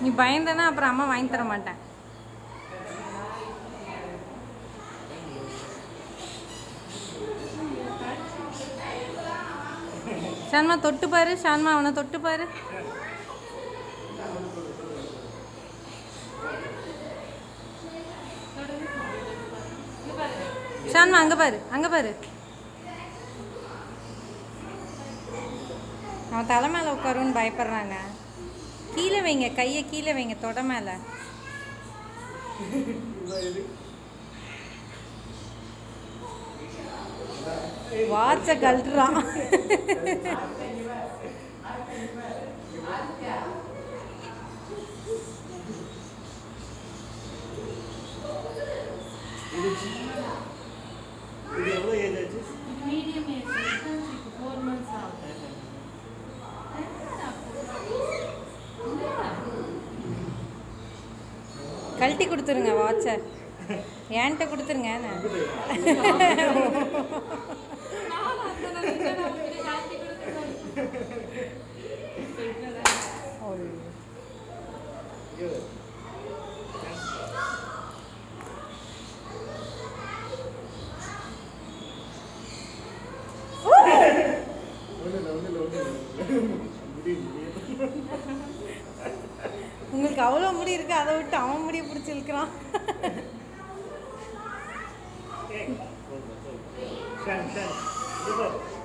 நீ பயந்தனா அப்புறம் அம்மா வாங்கி தர மாட்டேன் ஷான்மா தொட்டு பாரு ஷான்மா அவனை தொட்டு பாரு ஷான்மா அங்க பாரு அங்க பாரு அவன் தலை மேலே உட்காருன்னு பயப்படுறாங்க கீழே வைங்க கையை கீழே வைங்க தொட மேலே வாட்சை கழட்டுறான் இது எவ்வளோ ஏஜ் ஆச்சு மீடியம் ஏஜ் இப்போ ஃபோர் மந்த்ஸ் ஆகுது கழட்டி கொடுத்துருங்க வாட்சை என்கிட்ட கொடுத்துருங்க ஒன்றும் இல்லை ஒன்றும் இல்லை ஒன்றும் இல்லை முடியும் முடியும் உங்களுக்கு அவ்வளோ முடி இருக்கு அதை விட்டு அவன் முடியை பிடிச்சி இழுக்கிறான் ஷான் ஷான் இது பாரு